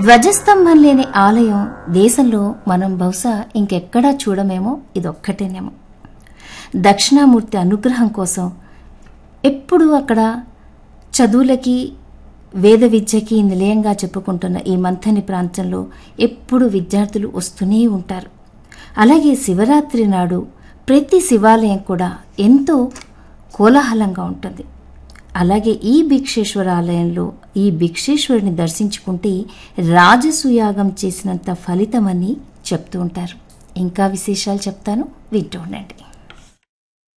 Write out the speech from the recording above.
ధ్వజస్తంభం లేని ఆలయం దేశంలో మనం బహుశా ఇంకెక్కడా చూడమేమో ఇదొక్కటేనేమో దక్షిణామూర్తి అనుగ్రహం కోసం ఎప్పుడు అక్కడ చదువులకి వేద విద్యకి నిలయంగా చెప్పుకుంటున్న ఈ మంథని ప్రాంతంలో ఎప్పుడు విద్యార్థులు వస్తూనే ఉంటారు అలాగే శివరాత్రి నాడు ప్రతి శివాలయం కూడా ఎంతో కోలాహలంగా ఉంటుంది అలాగే ఈ భిక్షేశ్వర ఆలయంలో ఈ భిక్షేశ్వరుని దర్శించుకుంటే రాజసూయాగం చేసినంత ఫలితమని చెప్తూ ఉంటారు ఇంకా విశేషాలు చెప్తాను వింటూ ఉండండి